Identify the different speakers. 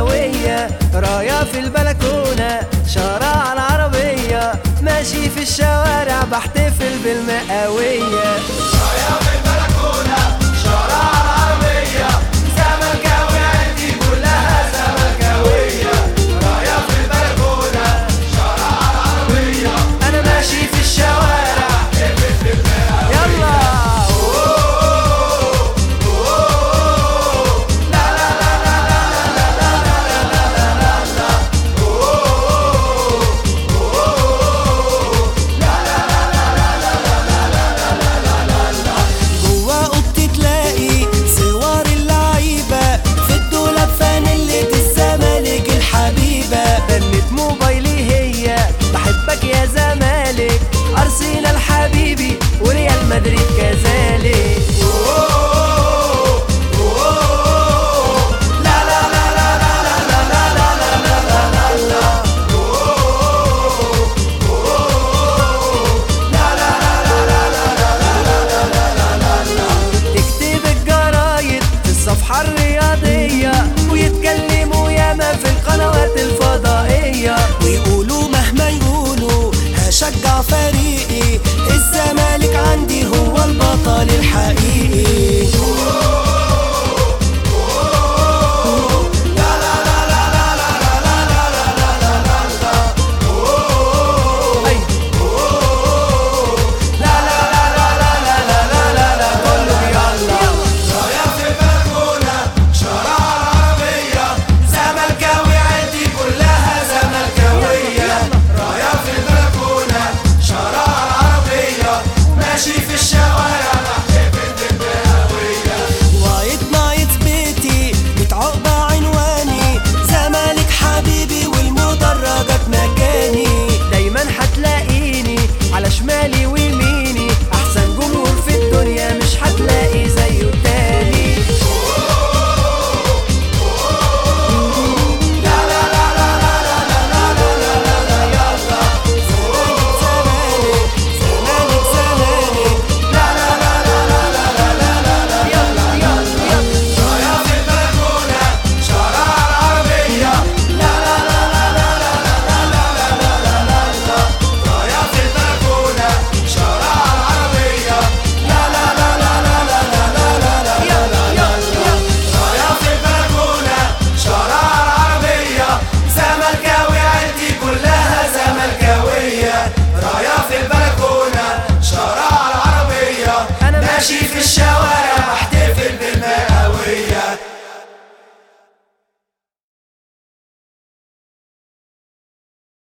Speaker 1: قوية راية في البلكونة شارع العربية ماشي في الشوارع بحتفل بالمئوية
Speaker 2: رايح في البلكونة شارع العربية زملكاوي عيلتي كلها زملكاوية رايح في البلكونة شارع العربية
Speaker 1: أنا ماشي في الشوارع يلا جوا اوضتي تلاقي صور اللعيبة في الدولاب فانيلة الزمالك الحبيبة بنت موبايلي هي بحبك يا زمالك أرسنال حبيبي وريال مدريد كذلك لا لا لا لا لا لا لا لا لا لا لا لا لا تكتب الجرايد في الصفحة الرياضية ويتكلموا ياما في القنوات الفضائية ويقولوا مهما يقولوا هشجع فريقي الزمالك عندي هو البطل الحقيقي أي. لا لا لا لا لا لا لا لا لا لا كله يلا
Speaker 2: رايح في البلكونة شارع العربية زملكاوي عيلتي كلها زملكاوية رايح في البلكونة شارع العربية ماشي في الشوارع بحتفل بالمئوية
Speaker 1: وايت نايت بيتي متعقبة عنواني زمالك حبيبي والمدرجات مكاني دايما هتلاقيني على شمالي ويميني احسن جمهور في الدنيا مش هتلاقي زيه تاني زمالك زمالك يلا يلا يلا
Speaker 2: رايح في البلكونة شارع العربية لا لا لا لا لا لا لا لا لا لا لا لا رايح في البلكونة شارع العربية لا لا لا لا لا لا لا لا لا
Speaker 1: يلا يلا
Speaker 2: رايح في البلكونة شارع العربية زملكاوي عيلتي كلها زملكاوية رايح في البلكونة شارع العربية
Speaker 1: أنا
Speaker 2: ماشي في الشوارع